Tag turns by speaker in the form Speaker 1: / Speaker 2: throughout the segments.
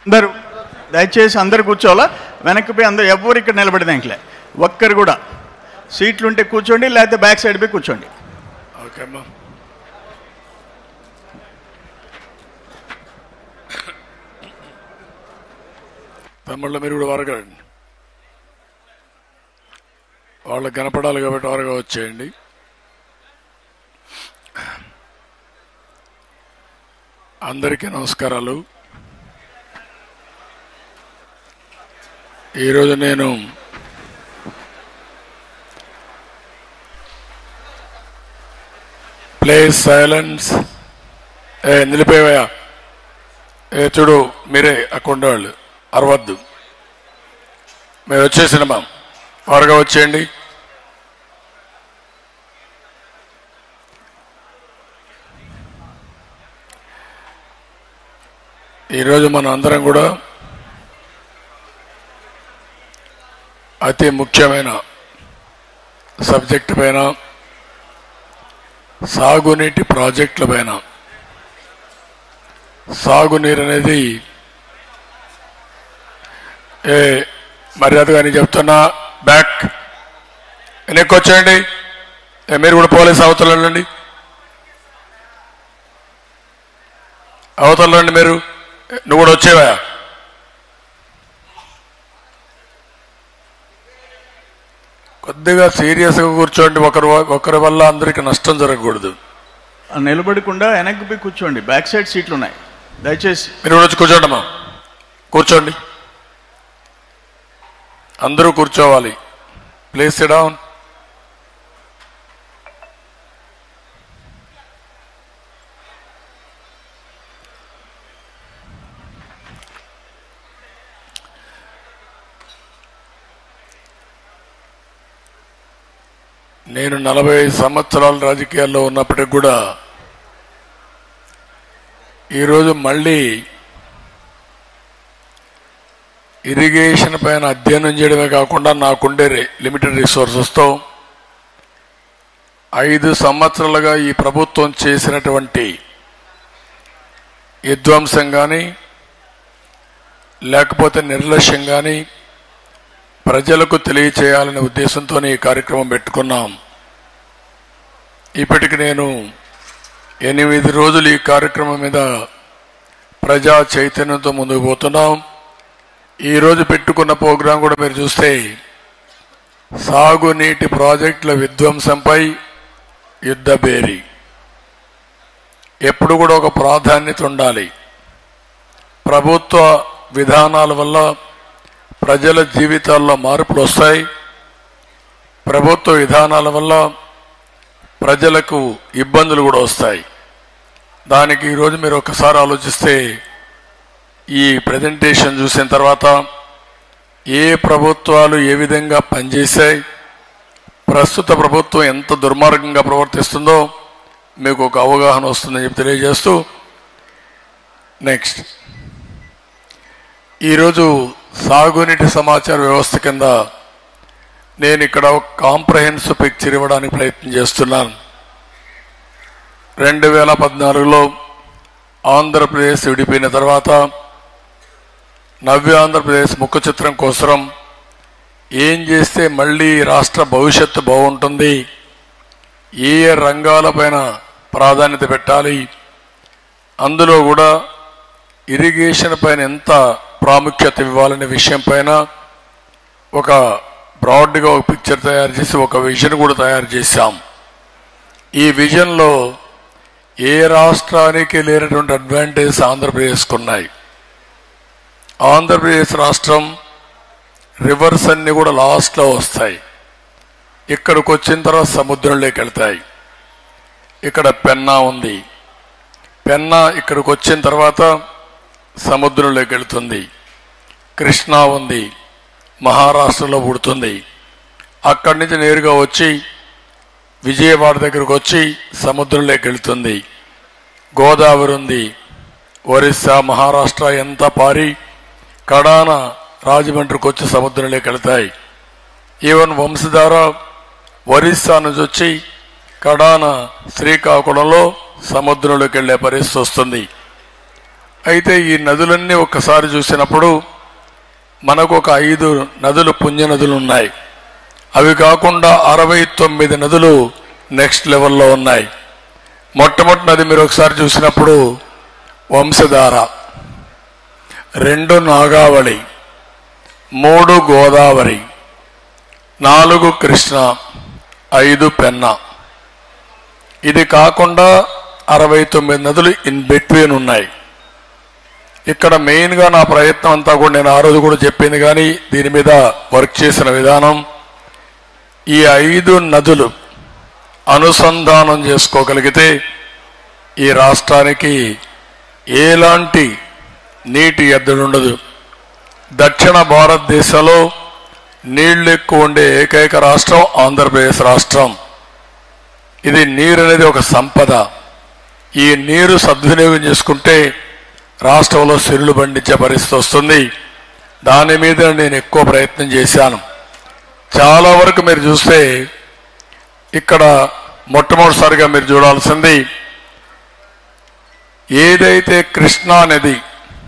Speaker 1: అందరు దయచేసి అందరు కూర్చోవాలా వెనక్కి పోయి అందరు ఎవరు ఇక్కడ నిలబడదాంట్లే ఒక్కరు కూడా సీట్లు ఉంటే కూర్చోండి లేకపోతే బ్యాక్ సైడ్ పోయి కూర్చోండి
Speaker 2: ఓకే అమ్మా తమ్ముళ్ళు మీరు కూడా వరగండి వాళ్ళకి కనపడాలి కాబట్టి వరగా వచ్చేయండి అందరికీ నమస్కారాలు ఈరోజు నేను ప్లేస్ సైలెన్స్ ఏ నిలిపేవయ్యా ఏ చూడు మీరే అక్కడ ఉండేవాళ్ళు అరవద్దు మేము వచ్చేసినమా త్వరగా వచ్చేయండి ఈరోజు మనం అందరం కూడా అతి ముఖ్యమైన సబ్జెక్ట్ పైన సాగునీటి ప్రాజెక్టుల పైన సాగునీరు అనేది ఏ మర్యాదగా నేను చెప్తున్నా బ్యాక్ వెనక్కి వచ్చేయండి ఏ, మీరు కూడా పోలీస్ అవతల వెళ్ళండి అవతల రండి మీరు ఏ, నువ్వు కూడా వచ్చేవా కొద్దిగా సీరియస్గా కూర్చోండి ఒకరి ఒకరి వల్ల అందరికి నష్టం జరగకూడదు
Speaker 1: ఆ నిలబడకుండా వెనక్కి పోయి కూర్చోండి బ్యాక్ సైడ్ సీట్లు ఉన్నాయి దయచేసి
Speaker 2: మీరు కూడా వచ్చి కూర్చోండి అమ్మా కూర్చోండి అందరూ కూర్చోవాలి ప్లేస్ డౌన్ నేను నలభై సంవత్సరాల రాజకీయాల్లో ఉన్నప్పటికి కూడా ఈరోజు మళ్ళీ ఇరిగేషన్ పైన అధ్యయనం చేయడమే కాకుండా నాకుండే రి- లిమిటెడ్ రిసోర్సెస్తో ఐదు సంవత్సరాలుగా ఈ ప్రభుత్వం చేసినటువంటి విధ్వంసం కానీ లేకపోతే నిర్లక్ష్యం కానీ ప్రజలకు తెలియచేయాలనే ఉద్దేశంతో ఈ కార్యక్రమం పెట్టుకున్నాం ఇప్పటికి నేను ఎనిమిది రోజులు ఈ కార్యక్రమం మీద ప్రజా చైతన్యంతో ముందుకు పోతున్నాం ఈ రోజు పెట్టుకున్న ప్రోగ్రాం కూడా మీరు చూస్తే సాగునీటి ప్రాజెక్టుల విధ్వంసంపై యుద్ధబేరి ఎప్పుడు కూడా ఒక ప్రాధాన్యత ఉండాలి ప్రభుత్వ విధానాల వల్ల ప్రజల జీవితాల్లో మార్పులు వస్తాయి ప్రభుత్వ విధానాల వల్ల ప్రజలకు ఇబ్బందులు కూడా వస్తాయి దానికి ఈరోజు మీరు ఒకసారి ఆలోచిస్తే ఈ ప్రజెంటేషన్ చూసిన తర్వాత ఏ ప్రభుత్వాలు ఏ విధంగా పనిచేశాయి ప్రస్తుత ప్రభుత్వం ఎంత దుర్మార్గంగా ప్రవర్తిస్తుందో మీకు ఒక అవగాహన వస్తుందని చెప్పి తెలియజేస్తూ నెక్స్ట్ ఈరోజు సాగునీటి సమాచార వ్యవస్థ కింద నేను ఇక్కడ ఒక కాంప్రహెన్సివ్ పిక్చర్ ఇవ్వడానికి ప్రయత్నం చేస్తున్నాను రెండు వేల పద్నాలుగులో ఆంధ్రప్రదేశ్ విడిపోయిన తర్వాత నవ్య ఆంధ్రప్రదేశ్ ముఖ చిత్రం కోసం ఏం చేస్తే మళ్ళీ రాష్ట్ర భవిష్యత్తు బాగుంటుంది ఏ ఏ రంగాలపైన ప్రాధాన్యత పెట్టాలి అందులో కూడా ఇరిగేషన్ పైన ఎంత ప్రాముఖ్యత ఇవ్వాలనే విషయం పైన ఒక బ్రాడ్గా ఒక పిక్చర్ తయారు చేసి ఒక విజన్ కూడా తయారు చేశాం ఈ విజన్లో ఏ రాష్ట్రానికి లేనటువంటి అడ్వాంటేజ్ ఆంధ్రప్రదేశ్కు ఉన్నాయి ఆంధ్రప్రదేశ్ రాష్ట్రం రివర్స్ అన్ని కూడా లాస్ట్లో వస్తాయి ఇక్కడికి వచ్చిన తర్వాత సముద్రంలోకి వెళ్తాయి ఇక్కడ పెన్నా ఉంది పెన్నా ఇక్కడికి వచ్చిన తర్వాత సముద్రంలోకి వెళ్తుంది కృష్ణా ఉంది మహారాష్ట్రలో పుడుతుంది అక్కడి నుంచి నేరుగా వచ్చి విజయవాడ దగ్గరకు వచ్చి సముద్రంలోకి వెళ్తుంది గోదావరి ఉంది ఒరిస్సా మహారాష్ట్ర ఎంత పారి కడాన రాజమండ్రికి వచ్చి సముద్రంలోకి వెళ్తాయి ఈవెన్ వంశధార ఒరిస్సా నుంచి వచ్చి కడాన శ్రీకాకుళంలో సముద్రంలోకి వెళ్లే పరిస్థితి వస్తుంది అయితే ఈ నదులన్నీ ఒక్కసారి చూసినప్పుడు మనకు ఒక ఐదు నదులు పుణ్య నదులు ఉన్నాయి అవి కాకుండా అరవై తొమ్మిది నదులు నెక్స్ట్ లెవెల్లో ఉన్నాయి మొట్టమొదటి నది మీరు ఒకసారి చూసినప్పుడు వంశధార రెండు నాగావళి మూడు గోదావరి నాలుగు కృష్ణ ఐదు పెన్నా ఇది కాకుండా అరవై తొమ్మిది నదులు ఇన్ బిట్వీన్ ఉన్నాయి ఇక్కడ మెయిన్గా నా ప్రయత్నం అంతా కూడా నేను ఆ రోజు కూడా చెప్పింది కానీ దీని మీద వర్క్ చేసిన విధానం ఈ ఐదు నదులు అనుసంధానం చేసుకోగలిగితే ఈ రాష్ట్రానికి ఎలాంటి నీటి ఎద్దడి ఉండదు దక్షిణ భారతదేశంలో నీళ్లు ఎక్కువ ఉండే ఏకైక రాష్ట్రం ఆంధ్రప్రదేశ్ రాష్ట్రం ఇది నీరు అనేది ఒక సంపద ఈ నీరు సద్వినియోగం చేసుకుంటే రాష్ట్రంలో సిరులు పండించే పరిస్థితి వస్తుంది దాని మీద నేను ఎక్కువ ప్రయత్నం చేశాను చాలా వరకు మీరు చూస్తే ఇక్కడ మొట్టమొదటిసారిగా మీరు చూడాల్సింది ఏదైతే కృష్ణా నది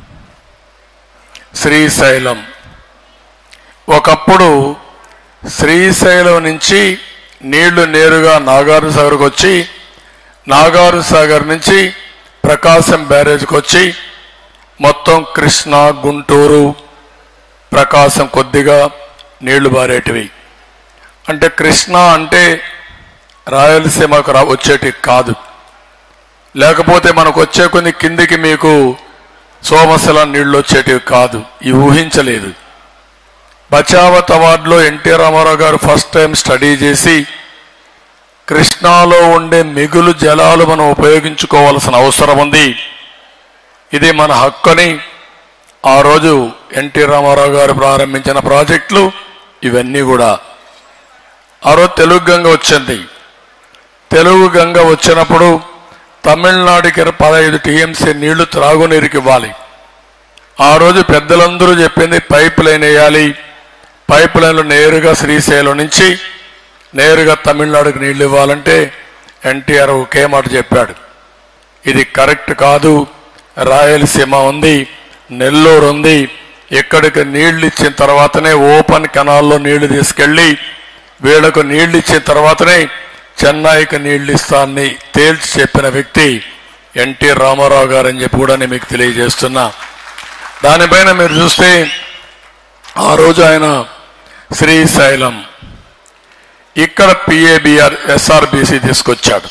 Speaker 2: శ్రీశైలం ఒకప్పుడు శ్రీశైలం నుంచి నీళ్లు నేరుగా నాగార్జున సాగర్కి వచ్చి నాగార్జున సాగర్ నుంచి ప్రకాశం బ్యారేజ్కి వచ్చి మొత్తం కృష్ణా గుంటూరు ప్రకాశం కొద్దిగా నీళ్లు బారేటివి అంటే కృష్ణ అంటే రాయలసీమకు రా వచ్చేటి కాదు లేకపోతే మనకు వచ్చే కొన్ని కిందికి మీకు సోమశల నీళ్లు వచ్చేటివి కాదు ఇవి ఊహించలేదు బచావత్ అవార్డులో ఎన్టీ రామారావు గారు ఫస్ట్ టైం స్టడీ చేసి కృష్ణాలో ఉండే మిగులు జలాలు మనం ఉపయోగించుకోవాల్సిన అవసరం ఉంది ఇది మన హక్కుని ఆ రోజు ఎన్టీ రామారావు గారు ప్రారంభించిన ప్రాజెక్టులు ఇవన్నీ కూడా ఆ రోజు తెలుగు గంగ వచ్చింది తెలుగు గంగ వచ్చినప్పుడు తమిళనాడుకి పదహైదు టీఎంసీ నీళ్లు త్రాగునీరుకి ఇవ్వాలి ఆ రోజు పెద్దలందరూ చెప్పింది పైప్ లైన్ వేయాలి పైప్ లైన్లు నేరుగా శ్రీశైలం నుంచి నేరుగా తమిళనాడుకి నీళ్లు ఇవ్వాలంటే ఎన్టీఆర్ ఒకే మాట చెప్పాడు ఇది కరెక్ట్ కాదు రాయలసీమ ఉంది నెల్లూరు ఉంది ఇక్కడికి నీళ్లు ఇచ్చిన తర్వాతనే ఓపెన్ కెనాల్లో నీళ్లు తీసుకెళ్లి వీళ్లకు నీళ్లు ఇచ్చిన తర్వాతనే చెన్నైకి నీళ్లు ఇస్తానని తేల్చి చెప్పిన వ్యక్తి ఎన్టీ రామారావు గారు అని చెప్పి కూడా నేను మీకు తెలియజేస్తున్నా దానిపైన మీరు చూస్తే ఆ రోజు ఆయన శ్రీశైలం ఇక్కడ పిఏబిఆర్ ఎస్ఆర్బిసి తీసుకొచ్చాడు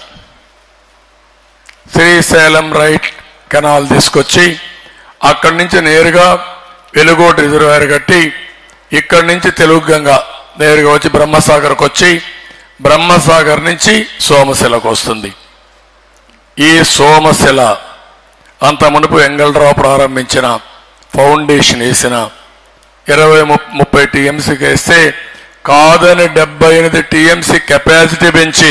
Speaker 2: శ్రీశైలం రైట్ కెనాల్ తీసుకొచ్చి అక్కడి నుంచి నేరుగా వెలుగోటి రిజర్వాయర్ కట్టి ఇక్కడి నుంచి తెలుగు గంగ నేరుగా వచ్చి బ్రహ్మసాగర్కి వచ్చి బ్రహ్మసాగర్ నుంచి సోమశిలకు వస్తుంది ఈ సోమశిల అంత మునుపు వెంగళరావు ప్రారంభించిన ఫౌండేషన్ వేసిన ఇరవై ముప్- ముప్పై టీఎంసీకి వేస్తే కాదని డెబ్బై ఎనిమిది టీఎంసీ కెపాసిటీ పెంచి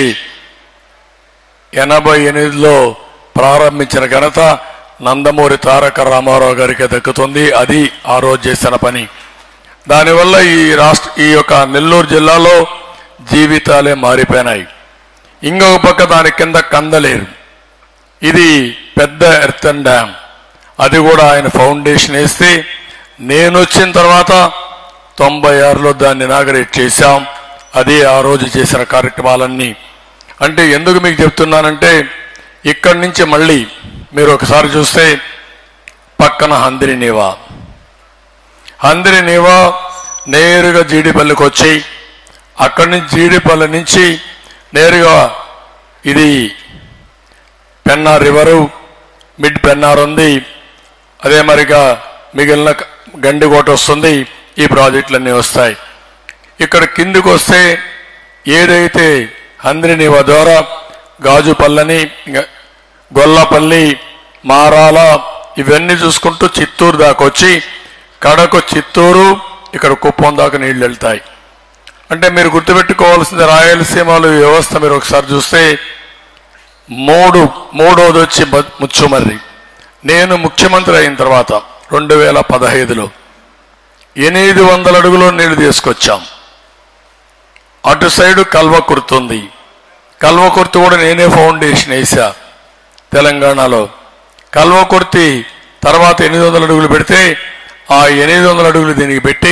Speaker 2: ఎనభై ఎనిమిదిలో ప్రారంభించిన ఘనత నందమూరి తారక రామారావు గారికి దక్కుతుంది అది ఆ రోజు చేసిన పని దానివల్ల ఈ రాష్ట్ర ఈ యొక్క నెల్లూరు జిల్లాలో జీవితాలే మారిపోయినాయి ఇంకొక పక్క దాని కింద కందలేరు ఇది పెద్ద ఎర్తన్ డ్యామ్ అది కూడా ఆయన ఫౌండేషన్ వేస్తే నేను వచ్చిన తర్వాత తొంభై ఆరులో దాన్ని ఇనాగరేట్ చేశాం అది ఆ రోజు చేసిన కార్యక్రమాలన్నీ అంటే ఎందుకు మీకు చెప్తున్నానంటే ఇక్కడి నుంచి మళ్ళీ మీరు ఒకసారి చూస్తే పక్కన హందిరి నీవా హందిరి నీవా నేరుగా జీడిపల్లికి వచ్చి అక్కడి నుంచి జీడిపల్లి నుంచి నేరుగా ఇది పెన్నా రివరు మిడ్ పెన్నార్ ఉంది అదే మరిగా మిగిలిన క- గండికోట వస్తుంది ఈ ప్రాజెక్టులన్నీ వస్తాయి ఇక్కడ కిందికి వస్తే ఏదైతే హంద్రినివ ద్వారా గాజుపల్లని ఇంకా గొల్లపల్లి మారాల ఇవన్నీ చూసుకుంటూ చిత్తూరు దాకా వచ్చి కడకు చిత్తూరు ఇక్కడ కుప్పం దాకా నీళ్లు వెళ్తాయి అంటే మీరు గుర్తుపెట్టుకోవాల్సింది రాయలసీమలో ఈ వ్యవస్థ మీరు ఒకసారి చూస్తే మూడు మూడోది వచ్చి బ- ముచ్చుమర్రి నేను ముఖ్యమంత్రి అయిన తర్వాత రెండు వేల పదహైదులో ఎనిమిది వందల అడుగులో నీళ్లు తీసుకొచ్చాం అటు సైడు కల్వకుర్తి ఉంది కల్వకుర్తి కూడా నేనే ఫౌండేషన్ వేసా తెలంగాణలో కల్వకుర్తి తర్వాత ఎనిమిది వందల అడుగులు పెడితే ఆ ఎనిమిది వందల అడుగులు దీనికి పెట్టి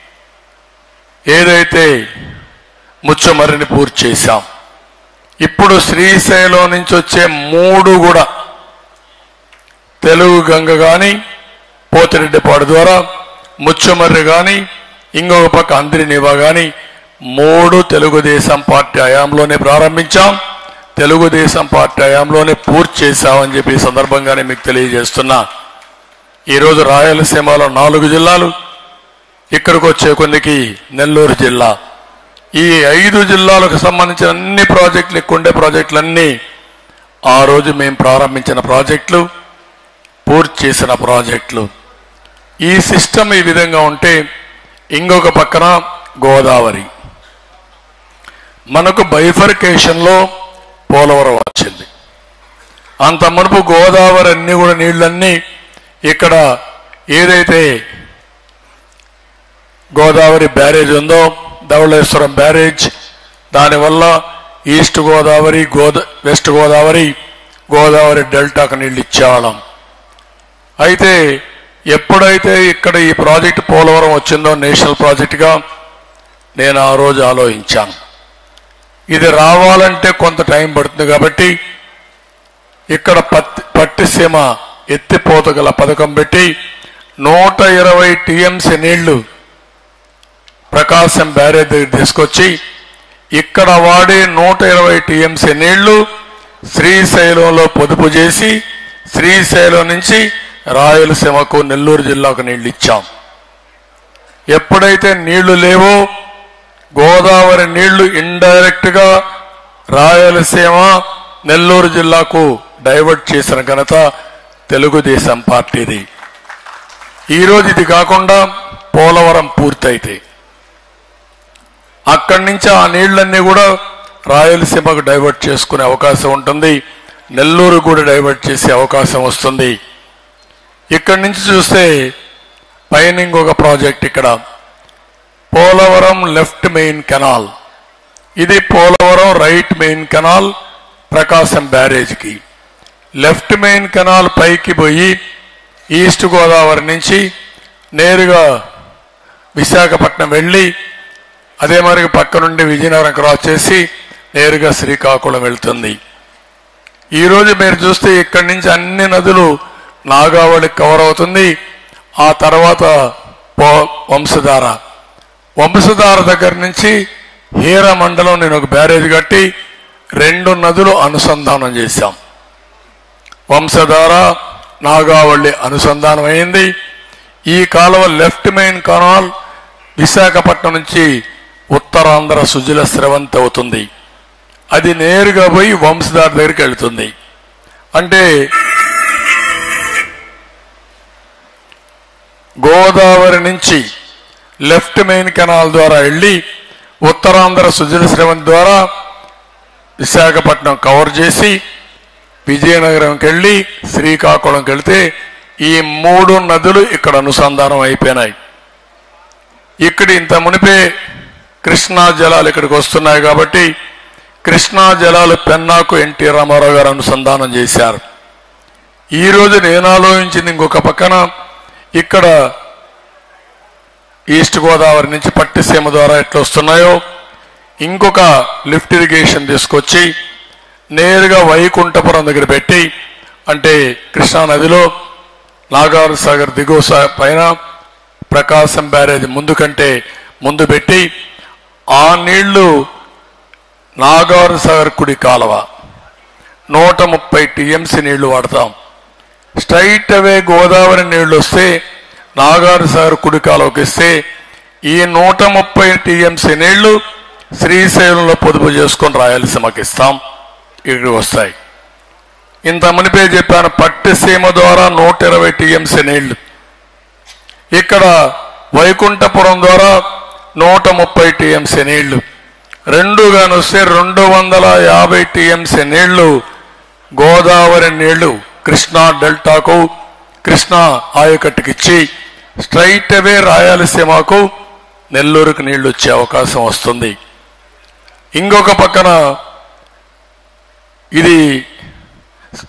Speaker 2: ఏదైతే ముచ్చమర్రిని పూర్తి చేశాం ఇప్పుడు శ్రీశైలం నుంచి వచ్చే మూడు కూడా తెలుగు గంగ కానీ పోతిరెడ్డిపాడు ద్వారా ముచ్చమర్రి కానీ ఇంకొక పక్క అంద్రినివా కానీ మూడు తెలుగుదేశం పార్టీ హయాంలోనే ప్రారంభించాం తెలుగుదేశం పార్టీ హయాంలోనే పూర్తి చేశామని చెప్పి ఈ సందర్భంగానే మీకు తెలియజేస్తున్నా ఈరోజు రాయలసీమలో నాలుగు జిల్లాలు ఇక్కడికి వచ్చే కొన్నికి నెల్లూరు జిల్లా ఈ ఐదు జిల్లాలకు సంబంధించిన అన్ని ప్రాజెక్టులు ఇక్కడ ఉండే ప్రాజెక్టులన్నీ ఆ రోజు మేము ప్రారంభించిన ప్రాజెక్టులు పూర్తి చేసిన ప్రాజెక్టులు ఈ సిస్టమ్ ఈ విధంగా ఉంటే ఇంకొక పక్కన గోదావరి మనకు బైఫర్కేషన్లో పోలవరం వచ్చింది అంత మునుపు గోదావరి అన్ని కూడా నీళ్ళన్నీ ఇక్కడ ఏదైతే గోదావరి బ్యారేజ్ ఉందో ధవళేశ్వరం బ్యారేజ్ దానివల్ల ఈస్ట్ గోదావరి గోదా వెస్ట్ గోదావరి గోదావరి డెల్టాకు నీళ్ళు ఇచ్చేవాళ్ళం అయితే ఎప్పుడైతే ఇక్కడ ఈ ప్రాజెక్ట్ పోలవరం వచ్చిందో నేషనల్ ప్రాజెక్టుగా నేను ఆ రోజు ఆలోచించాను ఇది రావాలంటే కొంత టైం పడుతుంది కాబట్టి ఇక్కడ పత్తి పట్టిసీమ ఎత్తిపోత గల పథకం పెట్టి నూట ఇరవై టీఎంసీ నీళ్లు ప్రకాశం బ్యారేజ్ దగ్గర తీసుకొచ్చి ఇక్కడ వాడే నూట ఇరవై టీఎంసీ నీళ్లు శ్రీశైలంలో పొదుపు చేసి శ్రీశైలం నుంచి రాయలసీమకు నెల్లూరు జిల్లాకు నీళ్లు ఇచ్చాం ఎప్పుడైతే నీళ్లు లేవో గోదావరి నీళ్లు ఇండైరెక్ట్ గా రాయలసీమ నెల్లూరు జిల్లాకు డైవర్ట్ చేసిన ఘనత తెలుగుదేశం పార్టీది ఈరోజు ఇది కాకుండా పోలవరం పూర్తయితే అక్కడి నుంచి ఆ నీళ్లన్నీ కూడా రాయలసీమకు డైవర్ట్ చేసుకునే అవకాశం ఉంటుంది నెల్లూరు కూడా డైవర్ట్ చేసే అవకాశం వస్తుంది ఇక్కడి నుంచి చూస్తే పైన ఇంకొక ప్రాజెక్ట్ ఇక్కడ పోలవరం లెఫ్ట్ మెయిన్ కెనాల్ ఇది Polavaram right main canal Prakasam బ్యారేజ్కి లెఫ్ట్ మెయిన్ కెనాల్ పైకి పోయి ఈస్ట్ గోదావరి నుంచి నేరుగా విశాఖపట్నం వెళ్ళి అదే మరి పక్క నుండి విజయనగరం క్రాస్ చేసి నేరుగా శ్రీకాకుళం వెళ్తుంది ఈరోజు మీరు చూస్తే ఇక్కడి నుంచి అన్ని నదులు నాగావళికి కవర్ అవుతుంది ఆ తర్వాత పో వంశధార వంశధార దగ్గర నుంచి హీర మండలం నేను ఒక బ్యారేజ్ కట్టి రెండు నదులు అనుసంధానం చేశాం వంశధార నాగావళి అనుసంధానం అయింది ఈ కాలువ లెఫ్ట్ మెయిన్ కెనాల్ విశాఖపట్నం నుంచి ఉత్తరాంధ్ర సుజల స్రవంతి అవుతుంది అది నేరుగా పోయి వంశధార దగ్గరికి వెళ్తుంది అంటే గోదావరి నుంచి లెఫ్ట్ మెయిన్ కెనాల్ ద్వారా వెళ్ళి ఉత్తరాంధ్ర సుజల స్రవంతి ద్వారా విశాఖపట్నం కవర్ చేసి విజయనగరంకి వెళ్ళి శ్రీకాకుళంకి వెళ్తే ఈ మూడు నదులు ఇక్కడ అనుసంధానం అయిపోయినాయి ఇక్కడ ఇంత మునిపే కృష్ణా జలాలు ఇక్కడికి వస్తున్నాయి కాబట్టి కృష్ణా జలాలు పెన్నాకు ఎన్టీ రామారావు గారు అనుసంధానం చేశారు ఈ రోజు నేను ఆలోచించింది ఇంకొక పక్కన ఇక్కడ ఈస్ట్ గోదావరి నుంచి పట్టిసీమ ద్వారా ఎట్లా వస్తున్నాయో ఇంకొక లిఫ్ట్ ఇరిగేషన్ తీసుకొచ్చి నేరుగా వైకుంఠపురం దగ్గర పెట్టి అంటే కృష్ణా నదిలో నాగార్ సాగర్ దిగువ సా- పైన ప్రకాశం బ్యారేజ్ ముందు కంటే ముందు పెట్టి ఆ నీళ్లు నాగార్ సాగర్ కుడి కాలువ నూట ముప్పై టీఎంసీ నీళ్లు వాడతాం స్ట్రైట్ అవే గోదావరి నీళ్లు వస్తే నాగార్ సాగర్ కుడి కాలువకి ఇస్తే ఈ నూట ముప్పై టీఎంసీ నీళ్లు శ్రీశైలంలో పొదుపు చేసుకొని రాయలసీమకి ఇస్తాం ఇక్కడికి వస్తాయి ఇంత మునిపే చెప్పాను పట్టిసీమ ద్వారా నూట ఇరవై టీఎంసీ నీళ్లు ఇక్కడ వైకుంఠపురం ద్వారా నూట ముప్పై టీఎంసీ నీళ్లు రెండు వస్తే రెండు వందల యాభై టీఎంసీ నీళ్లు గోదావరి నీళ్లు కృష్ణా డెల్టాకు కృష్ణా ఆయకట్టుకి ఇచ్చి స్ట్రైట్ అవే రాయలసీమకు నెల్లూరుకు నీళ్లు వచ్చే అవకాశం వస్తుంది ఇంకొక పక్కన ఇది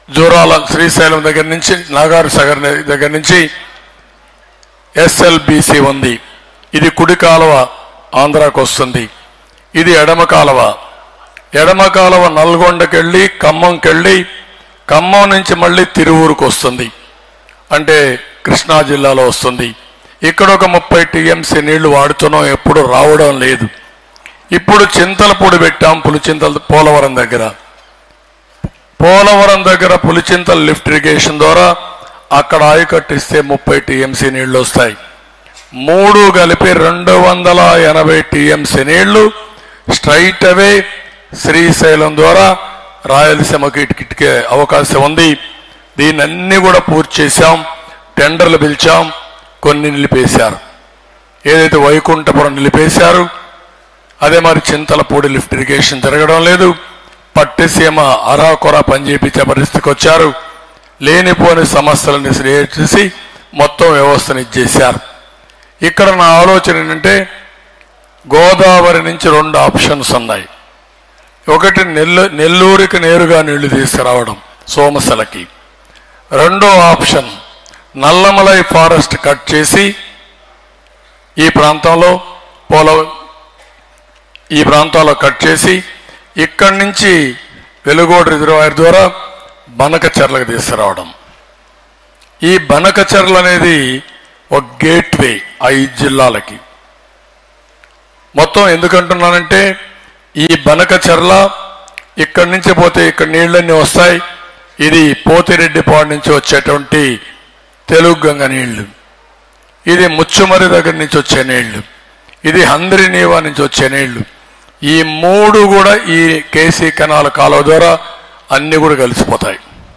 Speaker 2: జూరాల శ్రీశైలం దగ్గర నుంచి నాగార్ సాగర్ దగ్గర నుంచి ఎస్ఎల్బిసి ఉంది ఇది కుడి కాలువ ఆంధ్రాకు వస్తుంది ఇది ఎడమ కాలువ ఎడమ కాలువ నల్గొండకెళ్ళి ఖమ్మంకెళ్ళి ఖమ్మం నుంచి మళ్ళీ తిరువూరుకు వస్తుంది అంటే కృష్ణా జిల్లాలో వస్తుంది ఇక్కడ ఒక ముప్పై టీఎంసీ నీళ్లు వాడుతున్నాం ఎప్పుడు రావడం లేదు ఇప్పుడు చింతలపూడి పెట్టాం పులిచింతల పోలవరం దగ్గర పోలవరం దగ్గర పులిచింతల లిఫ్ట్ ఇరిగేషన్ ద్వారా అక్కడ ఆయకట్టిస్తే ముప్పై టీఎంసీ నీళ్లు వస్తాయి మూడు కలిపి రెండు వందల ఎనభై టీఎంసీ నీళ్లు స్ట్రైట్ అవే శ్రీశైలం ద్వారా రాయలసీమకి ఇటుకిటికే అవకాశం ఉంది దీన్ని అన్ని కూడా పూర్తి చేశాం టెండర్లు పిలిచాం కొన్ని నిలిపేశారు ఏదైతే వైకుంఠపురం నిలిపేశారు అదే మరి చింతలపూడి లిఫ్ట్ ఇరిగేషన్ జరగడం లేదు పట్టిసీమ అరాకొర పనిచేపించే పరిస్థితికి వచ్చారు లేనిపోని సమస్యలను క్రియేట్ చేసి మొత్తం వ్యవస్థను ఇచ్చేశారు ఇక్కడ నా ఆలోచన ఏంటంటే గోదావరి నుంచి రెండు ఆప్షన్స్ ఉన్నాయి ఒకటి నెల్లు నెల్లూరికి నేరుగా నీళ్లు తీసుకురావడం సోమశలకి రెండో ఆప్షన్ నల్లమలై ఫారెస్ట్ కట్ చేసి ఈ ప్రాంతంలో పోల ఈ ప్రాంతాల్లో కట్ చేసి ఇక్కడి నుంచి వెలుగోడు రిజర్వాయర్ ద్వారా బనకచెర్లకు తీసుకురావడం ఈ బనకచెర్ల అనేది ఒక గేట్వే ఐదు జిల్లాలకి మొత్తం ఎందుకంటున్నానంటే ఈ బనకచెర్ల ఇక్కడి నుంచి పోతే ఇక్కడ నీళ్ళన్నీ వస్తాయి ఇది పోతిరెడ్డిపాడు నుంచి వచ్చేటువంటి తెలుగు గంగ నీళ్లు ఇది ముచ్చుమరి దగ్గర నుంచి వచ్చే నీళ్లు ఇది హంద్రి నీవా నుంచి వచ్చే నీళ్లు ఈ మూడు కూడా ఈ కేసీ కెనాల్ కాలువ ద్వారా అన్ని కూడా కలిసిపోతాయి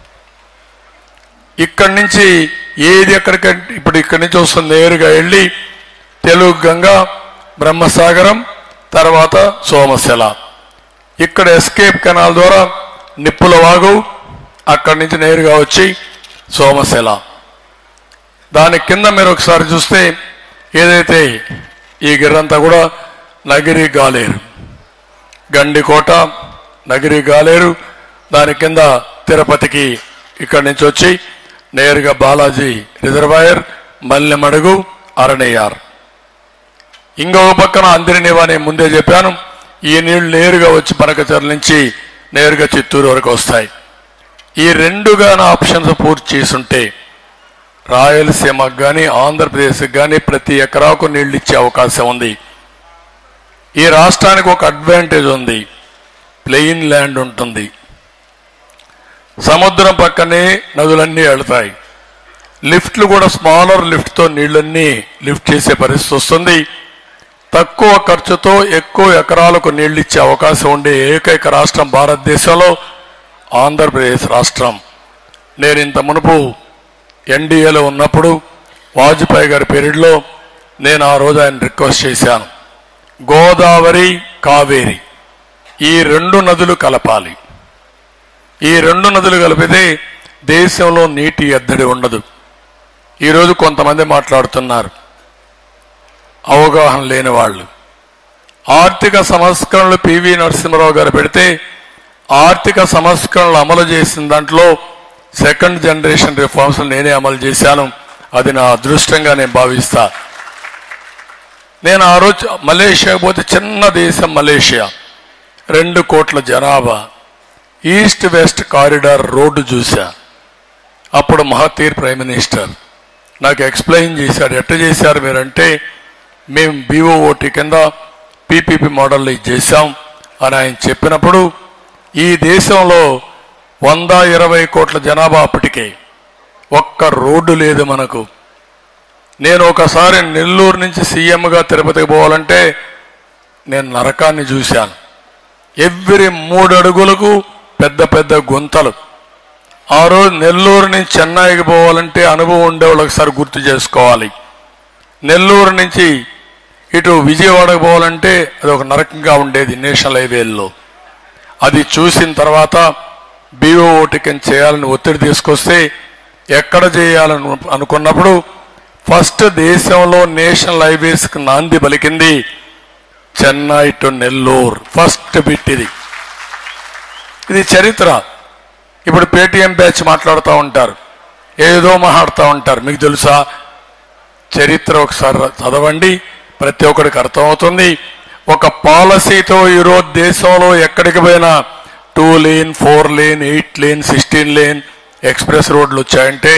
Speaker 2: ఇక్కడి నుంచి ఏది ఎక్కడికంటే ఇప్పుడు ఇక్కడి నుంచి వస్తుంది నేరుగా వెళ్ళి తెలుగు గంగ బ్రహ్మసాగరం తర్వాత సోమశిల ఇక్కడ ఎస్కేప్ కెనాల్ ద్వారా నిప్పుల వాగు అక్కడి నుంచి నేరుగా వచ్చి సోమశిల దాని కింద మీరు ఒకసారి చూస్తే ఏదైతే ఈ గిర్రంతా కూడా నగిరి గాలేరు గండికోట నగిరి గాలేరు దాని కింద తిరుపతికి ఇక్కడి నుంచి వచ్చి నేరుగా బాలాజీ రిజర్వాయర్ మల్లెమడుగు అరణయ్యార్ ఇంకొక పక్కన అందిరినివా అని ముందే చెప్పాను ఈ నీళ్లు నేరుగా వచ్చి పనకచర్ల నుంచి నేరుగా చిత్తూరు వరకు వస్తాయి ఈ రెండుగాన ఆప్షన్స్ పూర్తి చేసుంటే రాయలసీమకు కానీ ఆంధ్రప్రదేశ్కి కానీ ప్రతి ఎకరాకు నీళ్లు ఇచ్చే అవకాశం ఉంది ఈ రాష్ట్రానికి ఒక అడ్వాంటేజ్ ఉంది ప్లెయిన్ ల్యాండ్ ఉంటుంది సముద్రం పక్కనే నదులన్నీ వెళతాయి లిఫ్ట్లు కూడా స్మాలర్ లిఫ్ట్తో నీళ్ళన్నీ లిఫ్ట్ చేసే పరిస్థితి వస్తుంది తక్కువ ఖర్చుతో ఎక్కువ ఎకరాలకు నీళ్లు ఇచ్చే అవకాశం ఉండే ఏకైక రాష్ట్రం భారతదేశంలో ఆంధ్రప్రదేశ్ రాష్ట్రం నేను ఇంత మునుపు ఎన్డీఏలో ఉన్నప్పుడు వాజ్పేయి గారి పీరియడ్లో నేను ఆ రోజు ఆయన రిక్వెస్ట్ చేశాను గోదావరి కావేరి ఈ రెండు నదులు కలపాలి ఈ రెండు నదులు కలిపితే దేశంలో నీటి ఎద్దడి ఉండదు ఈరోజు కొంతమంది మాట్లాడుతున్నారు అవగాహన లేని వాళ్ళు ఆర్థిక సంస్కరణలు పివి నరసింహరావు గారు పెడితే ఆర్థిక సంస్కరణలు అమలు చేసిన దాంట్లో సెకండ్ జనరేషన్ రిఫార్మ్స్ నేనే అమలు చేశాను అది నా అదృష్టంగా నేను భావిస్తా నేను ఆ రోజు మలేషియా పోతే చిన్న దేశం మలేషియా రెండు కోట్ల జనాభా ఈస్ట్ వెస్ట్ కారిడార్ రోడ్డు చూశా అప్పుడు మహతీర్ ప్రైమ్ మినిస్టర్ నాకు ఎక్స్ప్లెయిన్ చేశారు ఎట్ట చేశారు మీరంటే మేము బీఓఓటి కింద పీపీపీ మోడల్ ఇది చేశాం అని ఆయన చెప్పినప్పుడు ఈ దేశంలో వంద ఇరవై కోట్ల జనాభా అప్పటికే ఒక్క రోడ్డు లేదు మనకు నేను ఒకసారి నెల్లూరు నుంచి సీఎంగా తిరుపతికి పోవాలంటే నేను నరకాన్ని చూశాను ఎవ్రీ మూడు అడుగులకు పెద్ద పెద్ద గుంతలు ఆ రోజు నెల్లూరు నుంచి చెన్నైకి పోవాలంటే అనుభవం ఉండేవాళ్ళు ఒకసారి గుర్తు చేసుకోవాలి నెల్లూరు నుంచి ఇటు విజయవాడకు పోవాలంటే అది ఒక నరకంగా ఉండేది నేషనల్ హైవేల్లో అది చూసిన తర్వాత బీఓఓటికన్ చేయాలని ఒత్తిడి తీసుకొస్తే ఎక్కడ చేయాలని అనుకున్నప్పుడు ఫస్ట్ దేశంలో నేషనల్ హైవేస్కి నాంది పలికింది Chennai to Nellore first bit ఇది ఇది చరిత్ర ఇప్పుడు పేటీఎం బ్యాచ్ మాట్లాడుతూ ఉంటారు ఏదో మాట్లాడుతూ ఉంటారు మీకు తెలుసా చరిత్ర ఒకసారి చదవండి ప్రతి ఒక్కడికి అర్థమవుతుంది ఒక పాలసీతో ఈరోజు దేశంలో ఎక్కడికి పోయినా two lane four lane eight lane sixteen lane express రోడ్లు వచ్చాయంటే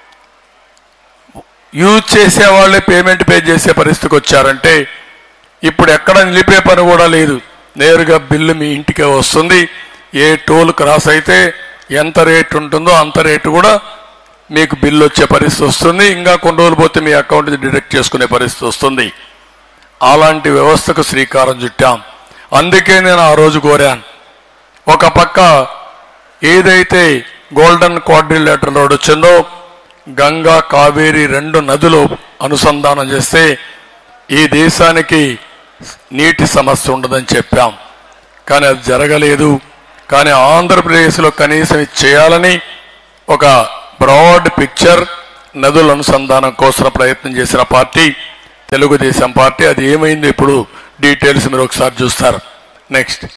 Speaker 2: యూజ్ చేసే వాళ్ళే పేమెంట్ పే చేసే పరిస్థితికి వచ్చారంటే ఇప్పుడు ఎక్కడ నిలిపే పని కూడా లేదు నేరుగా బిల్లు మీ ఇంటికే వస్తుంది ఏ టోల్ క్రాస్ అయితే ఎంత రేట్ ఉంటుందో అంత రేటు కూడా మీకు బిల్లు వచ్చే పరిస్థితి వస్తుంది ఇంకా కొన్ని రోజులు పోతే మీ అకౌంట్ డిడక్ట్ చేసుకునే పరిస్థితి వస్తుంది అలాంటి వ్యవస్థకు శ్రీకారం చుట్టాం అందుకే నేను ఆ రోజు కోరాను ఒక పక్క ఏదైతే గోల్డెన్ క్వాడ్రిలేటర్ రోడ్ వచ్చిందో గంగా కావేరి రెండు నదులు అనుసంధానం చేస్తే ఈ దేశానికి నీటి సమస్య ఉండదని చెప్పాం కానీ అది జరగలేదు కానీ ఆంధ్రప్రదేశ్లో కనీసం ఇది చేయాలని ఒక బ్రాడ్ పిక్చర్ నదుల అనుసంధానం కోసం ప్రయత్నం చేసిన పార్టీ తెలుగుదేశం పార్టీ అది ఏమైంది ఇప్పుడు డీటెయిల్స్ మీరు ఒకసారి చూస్తారు నెక్స్ట్